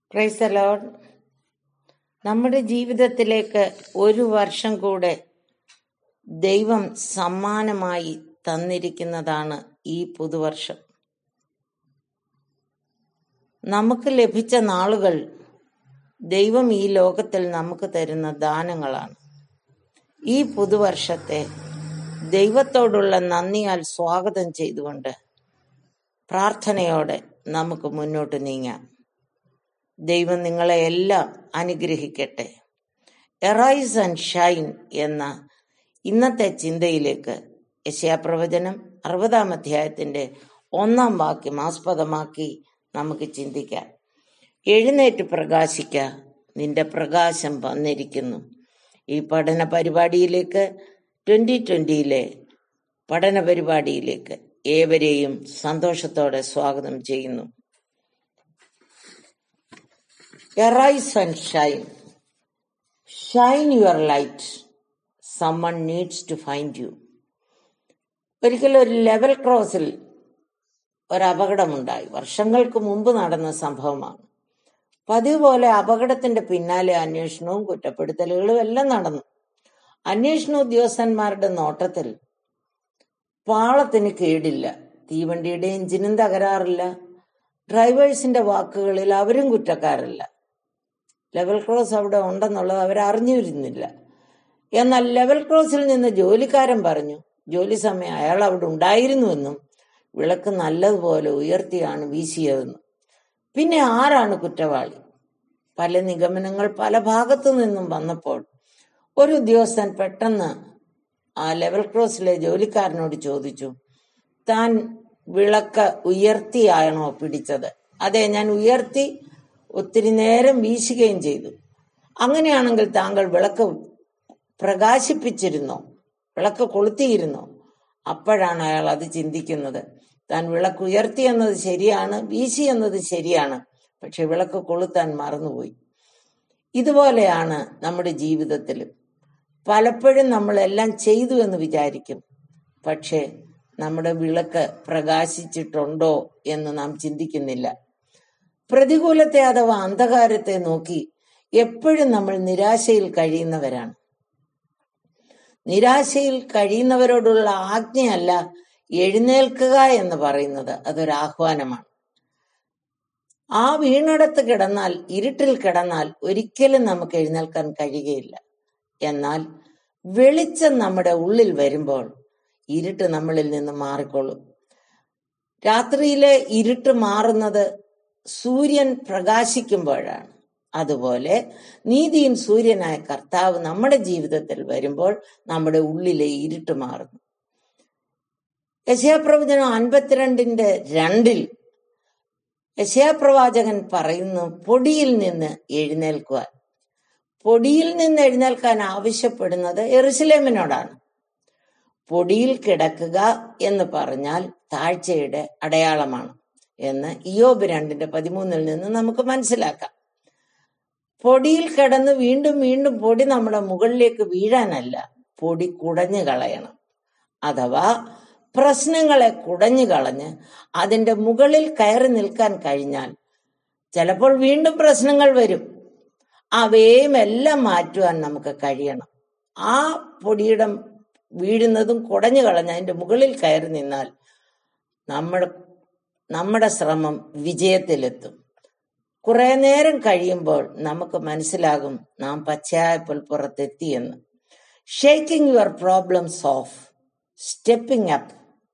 Praise the Lord നമ്മുടെ ജീവിതത്തിലേക്ക് ഒരു വർഷം കൂടെ ദൈവം സമ്മാനമായി തന്നിരിക്കുന്നതാണ് ഈ പുതുവർഷം നമുക്ക് ലഭിച്ച നാളുകൾ ദൈവം ഈ ലോകത്തിൽ നമുക്ക് തരുന്ന ദാനങ്ങളാണ് ഈ പുതുവർഷത്തെ ദൈവത്തോടുള്ള നന്ദിയാൽ സ്വാഗതം ചെയ്തുകൊണ്ട് പ്രാർത്ഥനയോടെ നമുക്ക് മുന്നോട്ട് നീങ്ങാം ദൈവം നിങ്ങളെ എല്ലാം അനുഗ്രഹിക്കട്ടെ എറൈസ് ആൻഡ് ഷൈൻ എന്ന ഇന്നത്തെ ചിന്തയിലേക്ക് യശയാപ്രവചനം അറുപതാം അധ്യായത്തിന്റെ ഒന്നാം വാക്യം ആസ്പദമാക്കി നമുക്ക് ചിന്തിക്കാം എഴുന്നേറ്റ് പ്രകാശിക്ക നിന്റെ പ്രകാശം വന്നിരിക്കുന്നു ഈ പഠന പരിപാടിയിലേക്ക് ട്വന്റി ട്വന്റിയിലെ പഠന പരിപാടിയിലേക്ക് ഏവരെയും സന്തോഷത്തോടെ സ്വാഗതം ചെയ്യുന്നു Arise and shine. Shine your light. Someone needs to find you. ഒരിക്കൽ ഒരു ലെവൽ ക്രോസിൽ ഒരു അപകടമുണ്ടായി വർഷങ്ങൾക്ക് മുമ്പ് നടന്ന സംഭവമാണ് പതിവ് പോലെ അപകടത്തിന്റെ പിന്നാലെ അന്വേഷണവും കുറ്റപ്പെടുത്തലുകളും എല്ലാം നടന്നു അന്വേഷണ ഉദ്യോഗസ്ഥന്മാരുടെ നോട്ടത്തിൽ പാളത്തിന് കേടില്ല തീവണ്ടിയുടെ എഞ്ചിനും തകരാറില്ല ഡ്രൈവേഴ്സിന്റെ വാക്കുകളിൽ അവരും കുറ്റക്കാരല്ല ലെവൽ ക്രോസ് അവിടെ ഉണ്ടെന്നുള്ളത് അവർ അറിഞ്ഞിരുന്നില്ല എന്നാൽ ലെവൽ ക്രോസിൽ നിന്ന് ജോലിക്കാരൻ പറഞ്ഞു ജോലി സമയം അയാൾ അവിടെ ഉണ്ടായിരുന്നുവെന്നും വിളക്ക് നല്ലതുപോലെ ഉയർത്തിയാണ് വീശിയതെന്നും പിന്നെ ആരാണ് കുറ്റവാളി പല നിഗമനങ്ങൾ പല ഭാഗത്തു നിന്നും വന്നപ്പോൾ ഒരു ഉദ്യോഗസ്ഥൻ പെട്ടെന്ന് ആ ലെവൽ ക്രോസിലെ ജോലിക്കാരനോട് ചോദിച്ചു താൻ വിളക്ക് ഉയർത്തിയാണോ പിടിച്ചത് അതെ ഞാൻ ഉയർത്തി ഒത്തിരി നേരം വീശുകയും ചെയ്തു അങ്ങനെയാണെങ്കിൽ താങ്കൾ വിളക്ക് പ്രകാശിപ്പിച്ചിരുന്നോ വിളക്ക് കൊളുത്തിയിരുന്നോ അപ്പോഴാണ് അയാൾ അത് ചിന്തിക്കുന്നത് താൻ വിളക്ക് ഉയർത്തി എന്നത് ശരിയാണ് വീശി എന്നത് ശരിയാണ് പക്ഷെ വിളക്ക് കൊളുത്താൻ മറന്നുപോയി ഇതുപോലെയാണ് നമ്മുടെ ജീവിതത്തിൽ പലപ്പോഴും നമ്മളെല്ലാം ചെയ്തു എന്ന് വിചാരിക്കും പക്ഷേ നമ്മുടെ വിളക്ക് പ്രകാശിച്ചിട്ടുണ്ടോ എന്ന് നാം ചിന്തിക്കുന്നില്ല പ്രതികൂലത്തെ അഥവാ അന്ധകാരത്തെ നോക്കി എപ്പോഴും നമ്മൾ നിരാശയിൽ കഴിയുന്നവരാണ് നിരാശയിൽ കഴിയുന്നവരോടുള്ള ആജ്ഞയല്ല എഴുന്നേൽക്കുക എന്ന് പറയുന്നത് അതൊരു ആഹ്വാനമാണ് ആ വീണടത്ത് കിടന്നാൽ ഇരുട്ടിൽ കിടന്നാൽ ഒരിക്കലും നമുക്ക് എഴുന്നേൽക്കാൻ കഴിയുകയില്ല എന്നാൽ വെളിച്ചം നമ്മുടെ ഉള്ളിൽ വരുമ്പോൾ ഇരുട്ട് നമ്മളിൽ നിന്ന് മാറിക്കൊള്ളും രാത്രിയിലെ ഇരുട്ട് മാറുന്നത് സൂര്യൻ പ്രകാശിക്കുമ്പോഴാണ് അതുപോലെ നീതിയും സൂര്യനായ കർത്താവ് നമ്മുടെ ജീവിതത്തിൽ വരുമ്പോൾ നമ്മുടെ ഉള്ളിലെ ഇരുട്ട് മാറുന്നു യശയാപ്രവചനം അൻപത്തിരണ്ടിന്റെ രണ്ടിൽ യശയാപ്രവാചകൻ പറയുന്നു പൊടിയിൽ നിന്ന് എഴുന്നേൽക്കുവാൻ പൊടിയിൽ നിന്ന് എഴുന്നേൽക്കാൻ ആവശ്യപ്പെടുന്നത് എറുസലേമിനോടാണ് പൊടിയിൽ കിടക്കുക എന്ന് പറഞ്ഞാൽ താഴ്ചയുടെ അടയാളമാണ് എന്ന് ഇയോബ് രണ്ടിന്റെ പതിമൂന്നിൽ നിന്ന് നമുക്ക് മനസ്സിലാക്കാം പൊടിയിൽ കിടന്ന് വീണ്ടും വീണ്ടും പൊടി നമ്മുടെ മുകളിലേക്ക് വീഴാനല്ല പൊടി കുടഞ്ഞു കളയണം അഥവാ പ്രശ്നങ്ങളെ കുടഞ്ഞു കളഞ്ഞ് അതിന്റെ മുകളിൽ കയറി നിൽക്കാൻ കഴിഞ്ഞാൽ ചിലപ്പോൾ വീണ്ടും പ്രശ്നങ്ങൾ വരും അവയും എല്ലാം മാറ്റുവാൻ നമുക്ക് കഴിയണം ആ പൊടിയുടെ വീഴുന്നതും കുടഞ്ഞു കളഞ്ഞ് അതിന്റെ മുകളിൽ കയറി നിന്നാൽ നമ്മുടെ നമ്മുടെ ശ്രമം വിജയത്തിലെത്തും കുറെ നേരം കഴിയുമ്പോൾ നമുക്ക് മനസ്സിലാകും നാം പച്ചയായ പുൽപ്പുറത്തെത്തിയെന്ന് shaking your problems off stepping up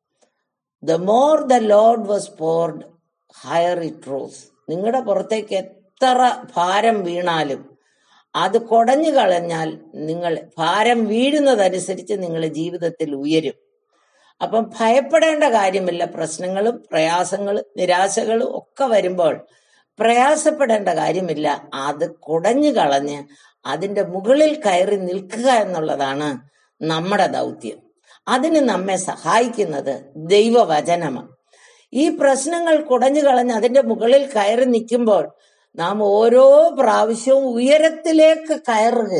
the more the load was poured higher it rose നിങ്ങളുടെ പുറത്തേക്ക് എത്ര ഭാരം വീണാലും അത് കുടഞ്ഞു കളഞ്ഞാൽ നിങ്ങൾ ഭാരം വീഴുന്നതനുസരിച്ച് നിങ്ങളുടെ ജീവിതത്തിൽ ഉയരും അപ്പം ഭയപ്പെടേണ്ട കാര്യമില്ല പ്രശ്നങ്ങളും പ്രയാസങ്ങളും നിരാശകളും ഒക്കെ വരുമ്പോൾ പ്രയാസപ്പെടേണ്ട കാര്യമില്ല അത് കുടഞ്ഞു കളഞ്ഞ് അതിന്റെ മുകളിൽ കയറി നിൽക്കുക എന്നുള്ളതാണ് നമ്മുടെ ദൗത്യം അതിന് നമ്മെ സഹായിക്കുന്നത് ദൈവവചനമാണ് ഈ പ്രശ്നങ്ങൾ കുടഞ്ഞു കളഞ്ഞ് അതിന്റെ മുകളിൽ കയറി നിൽക്കുമ്പോൾ നാം ഓരോ പ്രാവശ്യവും ഉയരത്തിലേക്ക് കയറുക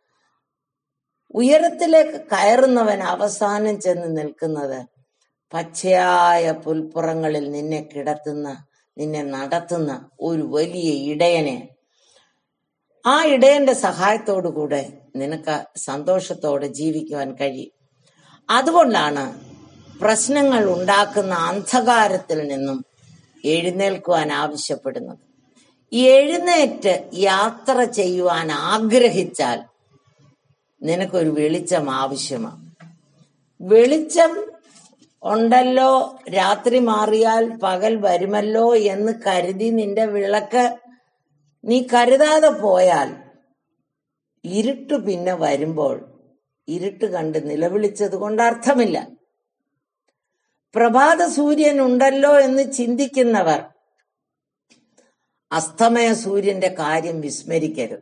ഉയരത്തിലേക്ക് കയറുന്നവൻ അവസാനം ചെന്ന് നിൽക്കുന്നത് പച്ചയായ പുൽപ്പുറങ്ങളിൽ നിന്നെ കിടത്തുന്ന നിന്നെ നടത്തുന്ന ഒരു വലിയ ഇടയനെ ആ ഇടയന്റെ സഹായത്തോടു കൂടെ നിനക്ക് സന്തോഷത്തോടെ ജീവിക്കുവാൻ കഴിയും അതുകൊണ്ടാണ് പ്രശ്നങ്ങൾ ഉണ്ടാക്കുന്ന അന്ധകാരത്തിൽ നിന്നും എഴുന്നേൽക്കുവാൻ ആവശ്യപ്പെടുന്നത് എഴുന്നേറ്റ് യാത്ര ചെയ്യുവാൻ ആഗ്രഹിച്ചാൽ നിനക്കൊരു വെളിച്ചം ആവശ്യമാണ് വെളിച്ചം ഉണ്ടല്ലോ രാത്രി മാറിയാൽ പകൽ വരുമല്ലോ എന്ന് കരുതി നിന്റെ വിളക്ക് നീ കരുതാതെ പോയാൽ ഇരുട്ട് പിന്നെ വരുമ്പോൾ ഇരുട്ട് കണ്ട് നിലവിളിച്ചത് കൊണ്ട് അർത്ഥമില്ല പ്രഭാത സൂര്യൻ ഉണ്ടല്ലോ എന്ന് ചിന്തിക്കുന്നവർ അസ്തമയ സൂര്യന്റെ കാര്യം വിസ്മരിക്കരുത്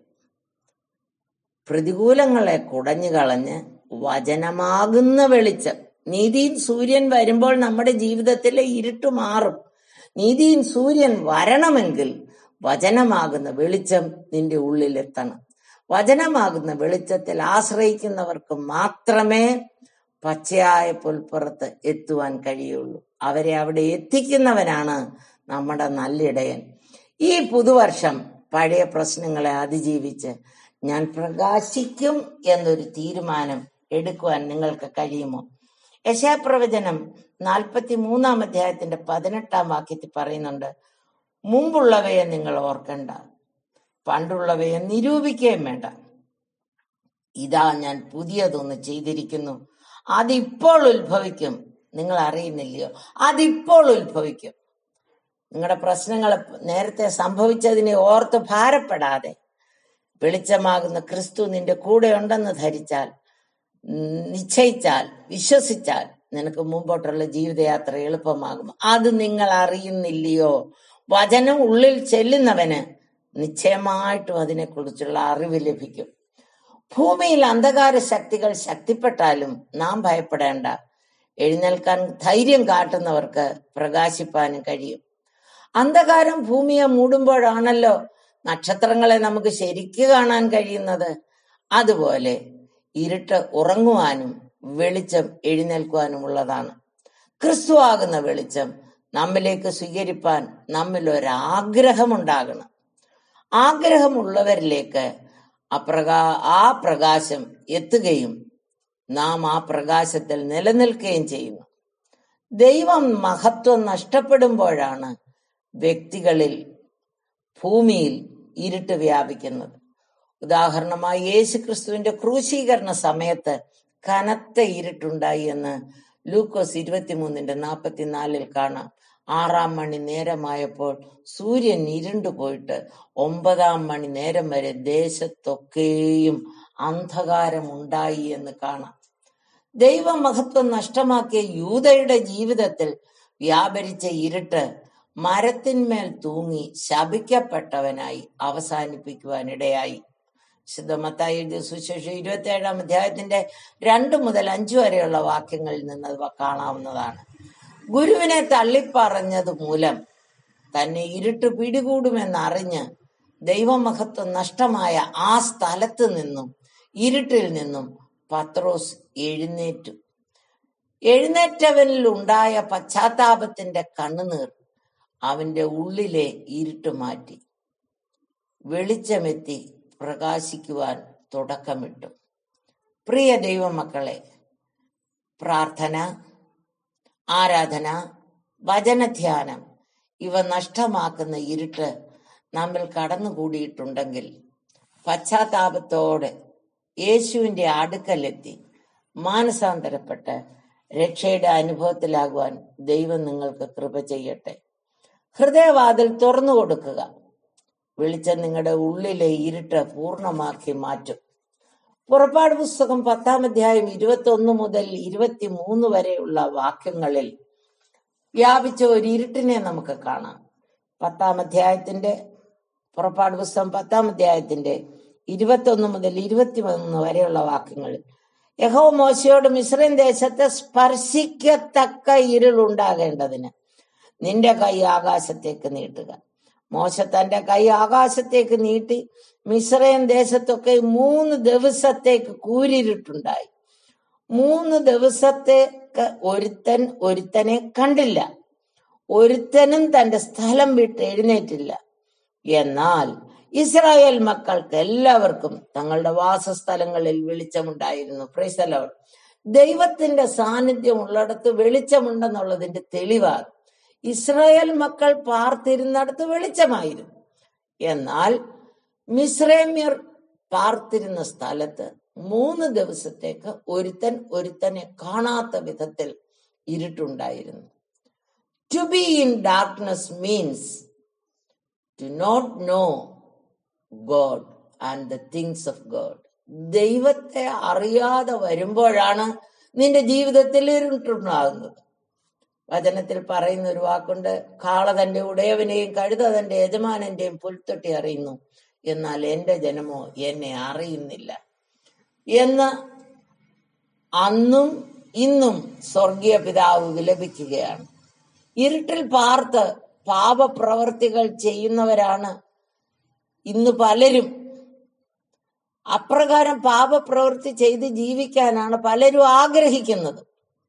പ്രതികൂലങ്ങളെ കുടഞ്ഞു കളഞ്ഞ് വചനമാകുന്ന വെളിച്ചം നീതിയും സൂര്യൻ വരുമ്പോൾ നമ്മുടെ ജീവിതത്തിലെ ഇരുട്ട് മാറും നീതിയും സൂര്യൻ വരണമെങ്കിൽ വചനമാകുന്ന വെളിച്ചം നിന്റെ ഉള്ളിലെത്തണം വചനമാകുന്ന വെളിച്ചത്തിൽ ആശ്രയിക്കുന്നവർക്ക് മാത്രമേ പച്ചയായ പുൽപ്പുറത്ത് എത്തുവാൻ കഴിയുള്ളൂ അവരെ അവിടെ എത്തിക്കുന്നവനാണ് നമ്മുടെ നല്ലിടയൻ ഈ പുതുവർഷം പഴയ പ്രശ്നങ്ങളെ അതിജീവിച്ച് ഞാൻ പ്രകാശിക്കും എന്നൊരു തീരുമാനം എടുക്കുവാൻ നിങ്ങൾക്ക് കഴിയുമോ യശാപ്രവചനം നാൽപ്പത്തി മൂന്നാം അധ്യായത്തിന്റെ പതിനെട്ടാം വാക്യത്തിൽ പറയുന്നുണ്ട് മുമ്പുള്ളവയെ നിങ്ങൾ ഓർക്കണ്ട പണ്ടുള്ളവയെ നിരൂപിക്കുകയും വേണ്ട ഇതാ ഞാൻ പുതിയതൊന്ന് ചെയ്തിരിക്കുന്നു അതിപ്പോൾ ഉത്ഭവിക്കും നിങ്ങൾ അറിയുന്നില്ലയോ അതിപ്പോൾ ഉത്ഭവിക്കും നിങ്ങളുടെ പ്രശ്നങ്ങൾ നേരത്തെ സംഭവിച്ചതിനെ ഓർത്ത് ഭാരപ്പെടാതെ വെളിച്ചമാകുന്ന ക്രിസ്തു നിന്റെ കൂടെ ഉണ്ടെന്ന് ധരിച്ചാൽ നിശ്ചയിച്ചാൽ വിശ്വസിച്ചാൽ നിനക്ക് മുമ്പോട്ടുള്ള ജീവിതയാത്ര എളുപ്പമാകും അത് നിങ്ങൾ അറിയുന്നില്ലയോ വചനം ഉള്ളിൽ ചെല്ലുന്നവന് നിശ്ചയമായിട്ടും അതിനെക്കുറിച്ചുള്ള അറിവ് ലഭിക്കും ഭൂമിയിൽ അന്ധകാര ശക്തികൾ ശക്തിപ്പെട്ടാലും നാം ഭയപ്പെടേണ്ട എഴുന്നേൽക്കാൻ ധൈര്യം കാട്ടുന്നവർക്ക് പ്രകാശിപ്പാനും കഴിയും അന്ധകാരം ഭൂമിയെ മൂടുമ്പോഴാണല്ലോ നക്ഷത്രങ്ങളെ നമുക്ക് ശരിക്ക് കാണാൻ കഴിയുന്നത് അതുപോലെ ഇരുട്ട് ഉറങ്ങുവാനും വെളിച്ചം എഴുന്നേൽക്കുവാനും ഉള്ളതാണ് ക്രിസ്തു ആകുന്ന വെളിച്ചം നമ്മിലേക്ക് സ്വീകരിപ്പാൻ നമ്മിൽ ഒരാഗ്രഹമുണ്ടാകണം ആഗ്രഹമുള്ളവരിലേക്ക് അപ്രകാ ആ പ്രകാശം എത്തുകയും നാം ആ പ്രകാശത്തിൽ നിലനിൽക്കുകയും ചെയ്യുന്നു ദൈവം മഹത്വം നഷ്ടപ്പെടുമ്പോഴാണ് വ്യക്തികളിൽ ഭൂമിയിൽ ഇരുട്ട് വ്യാപിക്കുന്നത് ഉദാഹരണമായി യേശു ക്രിസ്തുവിന്റെ ക്രൂശീകരണ സമയത്ത് കനത്ത ഇരുട്ടുണ്ടായി എന്ന് ലൂക്കോസ് ഇരുപത്തിമൂന്നിന്റെ നാൽപ്പത്തിനാലിൽ കാണാം ആറാം മണി നേരമായപ്പോൾ സൂര്യൻ ഇരുണ്ടു പോയിട്ട് ഒമ്പതാം മണി നേരം വരെ ദേശത്തൊക്കെയും അന്ധകാരം ഉണ്ടായി എന്ന് കാണാം ദൈവമഹത്വം നഷ്ടമാക്കിയ യൂതയുടെ ജീവിതത്തിൽ വ്യാപരിച്ച ഇരുട്ട് മരത്തിന്മേൽ തൂങ്ങി ശപിക്കപ്പെട്ടവനായി അവസാനിപ്പിക്കുവാനിടയായി വിശുദ്ധമത്തായി എഴുതിയ സുശേഷം ഇരുപത്തി ഏഴാം അധ്യായത്തിന്റെ രണ്ട് മുതൽ അഞ്ചു വരെയുള്ള വാക്യങ്ങളിൽ നിന്ന് അത് കാണാവുന്നതാണ് ഗുരുവിനെ തള്ളിപ്പറഞ്ഞത് മൂലം തന്നെ ഇരുട്ട് പിടികൂടുമെന്നറിഞ്ഞ് ദൈവമഹത്വം നഷ്ടമായ ആ സ്ഥലത്ത് നിന്നും ഇരുട്ടിൽ നിന്നും പത്രോസ് എഴുന്നേറ്റു എഴുന്നേറ്റവനിൽ ഉണ്ടായ പശ്ചാത്താപത്തിന്റെ കണ്ണുനീർ അവന്റെ ഉള്ളിലെ ഇരുട്ട് മാറ്റി വെളിച്ചമെത്തി പ്രകാശിക്കുവാൻ തുടക്കമിട്ടു പ്രിയ ദൈവമക്കളെ പ്രാർത്ഥന ആരാധന വചനധ്യാനം ഇവ നഷ്ടമാക്കുന്ന ഇരുട്ട് നമ്മിൽ കടന്നുകൂടിയിട്ടുണ്ടെങ്കിൽ പശ്ചാത്താപത്തോടെ യേശുവിന്റെ അടുക്കലെത്തി മാനസാന്തരപ്പെട്ട് രക്ഷയുടെ അനുഭവത്തിലാകുവാൻ ദൈവം നിങ്ങൾക്ക് കൃപ ചെയ്യട്ടെ ഹൃദയവാതിൽ തുറന്നു കൊടുക്കുക വെളിച്ചം നിങ്ങളുടെ ഉള്ളിലെ ഇരുട്ട് പൂർണ്ണമാക്കി മാറ്റും പുറപ്പാട് പുസ്തകം പത്താം അധ്യായം ഇരുപത്തി ഒന്ന് മുതൽ ഇരുപത്തി മൂന്ന് വരെയുള്ള വാക്യങ്ങളിൽ വ്യാപിച്ച ഒരു ഇരുട്ടിനെ നമുക്ക് കാണാം പത്താം അധ്യായത്തിന്റെ പുറപ്പാട് പുസ്തകം പത്താം അധ്യായത്തിന്റെ ഇരുപത്തി ഒന്ന് മുതൽ ഇരുപത്തി മൂന്ന് വരെയുള്ള വാക്യങ്ങളിൽ യഹോ മോശയോട് മിശ്രൻ ദേശത്ത് സ്പർശിക്കത്തക്ക ഇരുളുണ്ടാകേണ്ടതിന് നിന്റെ കൈ ആകാശത്തേക്ക് നീട്ടുക മോശ തന്റെ കൈ ആകാശത്തേക്ക് നീട്ടി മിശ്രയൻ ദേശത്തൊക്കെ മൂന്ന് ദിവസത്തേക്ക് കൂരിരുട്ടുണ്ടായി മൂന്ന് ദിവസത്തേക്ക് ഒരുത്തൻ ഒരുത്തനെ കണ്ടില്ല ഒരുത്തനും തന്റെ സ്ഥലം വിട്ട് എഴുന്നേറ്റില്ല എന്നാൽ ഇസ്രായേൽ മക്കൾക്ക് എല്ലാവർക്കും തങ്ങളുടെ വാസസ്ഥലങ്ങളിൽ വെളിച്ചമുണ്ടായിരുന്നു പ്രൈസലോൾ ദൈവത്തിന്റെ സാന്നിധ്യം ഉള്ളിടത്ത് വെളിച്ചമുണ്ടെന്നുള്ളതിന്റെ തെളിവാണ് ഇസ്രായേൽ മക്കൾ പാർത്തിരുന്നിടത്ത് വെളിച്ചമായിരുന്നു എന്നാൽ മിശ്രമ്യർ പാർത്തിരുന്ന സ്ഥലത്ത് മൂന്ന് ദിവസത്തേക്ക് ഒരുത്തൻ ഒരുത്തനെ കാണാത്ത വിധത്തിൽ ഇരുട്ടുണ്ടായിരുന്നു to be in darkness means to not know God and the things of God ദൈവത്തെ അറിയാതെ വരുമ്പോഴാണ് നിന്റെ ജീവിതത്തിൽ ഇരുട്ടുണ്ടാകുന്നത് വചനത്തിൽ പറയുന്ന ഒരു വാക്കുണ്ട് കാള തന്റെ ഉടയവനെയും കഴുത തന്റെ യജമാനന്റെയും പുൽത്തൊട്ടി അറിയുന്നു എന്നാൽ എന്റെ ജനമോ എന്നെ അറിയുന്നില്ല എന്ന് അന്നും ഇന്നും സ്വർഗീയ പിതാവ് വിലപിക്കുകയാണ് ഇരുട്ടിൽ പാർത്ത് പാപപ്രവർത്തികൾ ചെയ്യുന്നവരാണ് ഇന്ന് പലരും അപ്രകാരം പാപപ്രവൃത്തി ചെയ്ത് ജീവിക്കാനാണ് പലരും ആഗ്രഹിക്കുന്നത്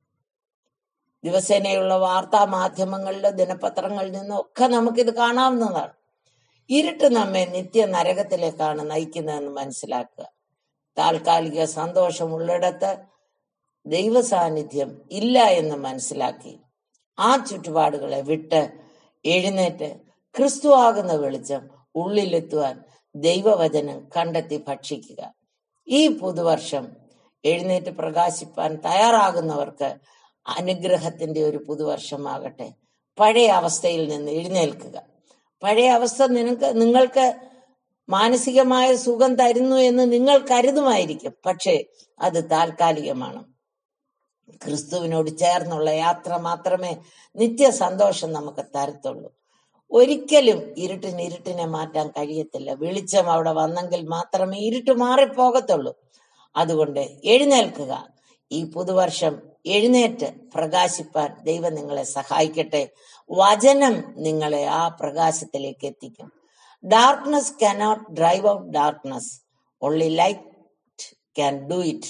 ദിവസേനയുള്ള വാർത്താ മാധ്യമങ്ങളിലോ ദിനപത്രങ്ങളിൽ നിന്നോ ഒക്കെ നമുക്കിത് കാണാവുന്നതാണ് ഇരുട്ട് നമ്മെ നിത്യ നരകത്തിലേക്കാണ് നയിക്കുന്നതെന്ന് മനസ്സിലാക്കുക താൽക്കാലിക സന്തോഷം ഉള്ളിടത്ത് ദൈവ സാന്നിധ്യം ഇല്ല എന്ന് മനസ്സിലാക്കി ആ ചുറ്റുപാടുകളെ വിട്ട് എഴുന്നേറ്റ് ക്രിസ്തു ആകുന്ന വെളിച്ചം ഉള്ളിലെത്തുവാൻ ദൈവവചനം കണ്ടെത്തി ഭക്ഷിക്കുക ഈ പുതുവർഷം എഴുന്നേറ്റ് പ്രകാശിപ്പാൻ തയ്യാറാകുന്നവർക്ക് അനുഗ്രഹത്തിന്റെ ഒരു പുതുവർഷമാകട്ടെ പഴയ അവസ്ഥയിൽ നിന്ന് എഴുന്നേൽക്കുക പഴയ അവസ്ഥ നിനക്ക് നിങ്ങൾക്ക് മാനസികമായ സുഖം തരുന്നു എന്ന് നിങ്ങൾ കരുതുമായിരിക്കും പക്ഷേ അത് താൽക്കാലികമാണ് ക്രിസ്തുവിനോട് ചേർന്നുള്ള യാത്ര മാത്രമേ നിത്യ സന്തോഷം നമുക്ക് തരത്തുള്ളൂ ഒരിക്കലും ഇരുട്ടിന് ഇരുട്ടിനെ മാറ്റാൻ കഴിയത്തില്ല വെളിച്ചം അവിടെ വന്നെങ്കിൽ മാത്രമേ ഇരുട്ട് മാറിപ്പോകത്തുള്ളൂ അതുകൊണ്ട് എഴുന്നേൽക്കുക ഈ പുതുവർഷം എഴുന്നേറ്റ് പ്രകാശിപ്പാൻ ദൈവം നിങ്ങളെ സഹായിക്കട്ടെ വചനം നിങ്ങളെ ആ പ്രകാശത്തിലേക്ക് എത്തിക്കും darkness cannot drive out darkness only light can do it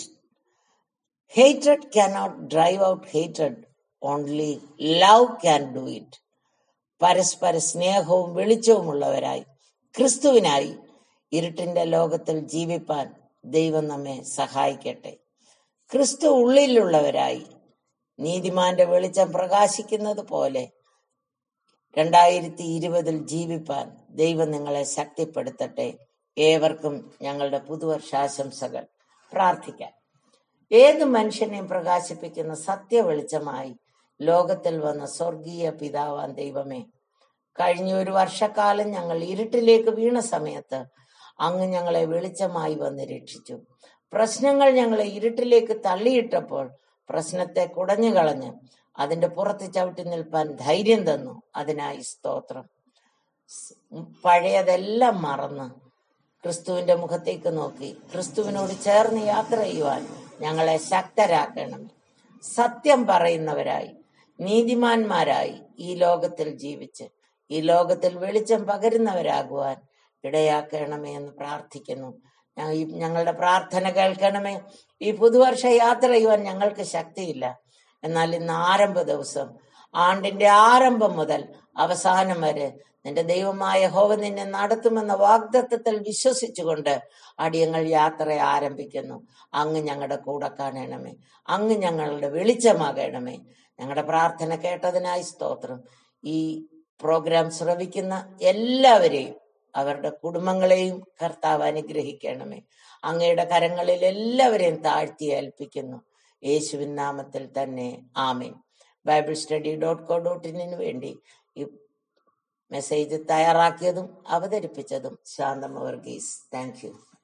hated cannot drive out hated only love can do it പരസ്പര സ്നേഹവും വെളിച്ചവുമുള്ളവരായി ക്രിസ്തുവിനായി ഇരുട്ടിന്റെ ലോകത്തിൽ ജീവിപ്പാൻ ദൈവം നമ്മെ സഹായിക്കട്ടെ ക്രിസ്തു ഉള്ളിലുള്ളവരായി നീതിമാന്റെ വെളിച്ചം പ്രകാശിക്കുന്നത് പോലെ രണ്ടായിരത്തി ഇരുപതിൽ ജീവിപ്പാൻ ദൈവം നിങ്ങളെ ശക്തിപ്പെടുത്തട്ടെ ഏവർക്കും ഞങ്ങളുടെ പുതുവർഷാശംസകൾ പ്രാർത്ഥിക്കാം ഏത് മനുഷ്യനെയും പ്രകാശിപ്പിക്കുന്ന സത്യ വെളിച്ചമായി ലോകത്തിൽ വന്ന സ്വർഗീയ പിതാവാൻ ദൈവമേ കഴിഞ്ഞ ഒരു വർഷക്കാലം ഞങ്ങൾ ഇരുട്ടിലേക്ക് വീണ സമയത്ത് അങ്ങ് ഞങ്ങളെ വെളിച്ചമായി വന്ന് രക്ഷിച്ചു പ്രശ്നങ്ങൾ ഞങ്ങളെ ഇരുട്ടിലേക്ക് തള്ളിയിട്ടപ്പോൾ പ്രശ്നത്തെ കുടഞ്ഞു കളഞ്ഞ് അതിന്റെ പുറത്ത് ചവിട്ടി നിൽപ്പാൻ ധൈര്യം തന്നു അതിനായി സ്തോത്രം സ് പഴയതെല്ലാം മറന്ന് ക്രിസ്തുവിന്റെ മുഖത്തേക്ക് നോക്കി ക്രിസ്തുവിനോട് ചേർന്ന് യാത്ര ചെയ്യുവാൻ ഞങ്ങളെ ശക്തരാക്കണമേ സത്യം പറയുന്നവരായി നീതിമാന്മാരായി ഈ ലോകത്തിൽ ജീവിച്ച് ഈ ലോകത്തിൽ വെളിച്ചം പകരുന്നവരാകുവാൻ ഇടയാക്കണമേ എന്ന് പ്രാർത്ഥിക്കുന്നു ഞ- ഈ ഞങ്ങളുടെ പ്രാർത്ഥന കേൾക്കണമേ ഈ പുതുവർഷ യാത്ര ചെയ്യുവാൻ ഞങ്ങൾക്ക് ശക്തിയില്ല എന്നാൽ ഇന്ന് ആരംഭ ദിവസം ആണ്ടിന്റെ ആരംഭം മുതൽ അവസാനം വരെ നിന്റെ ദൈവമായ ഹോവ നിന്നെ നടത്തുമെന്ന വാഗ്ദത്തത്തിൽ വിശ്വസിച്ചുകൊണ്ട് അടിയങ്ങൾ യാത്ര ആരംഭിക്കുന്നു അങ്ങ് ഞങ്ങളുടെ കൂടെ കാണണമേ അങ്ങ് ഞങ്ങളുടെ വെളിച്ചമാകണമേ ഞങ്ങളുടെ പ്രാർത്ഥന കേട്ടതിനായി സ്തോത്രം ഈ പ്രോഗ്രാം ശ്രവിക്കുന്ന എല്ലാവരെയും അവരുടെ കുടുംബങ്ങളെയും കർത്താവ് അനുഗ്രഹിക്കണമേ അങ്ങയുടെ കരങ്ങളിൽ എല്ലാവരെയും താഴ്ത്തി ഏൽപ്പിക്കുന്നു യേശുവിൻ നാമത്തിൽ തന്നെ ആമേൻ Bible study dot co dot ഇന്നിന് വേണ്ടി ഈ മെസ്സേജ് തയ്യാറാക്കിയതും അവതരിപ്പിച്ചതും ശാന്തമ വർഗീസ് താങ്ക് യു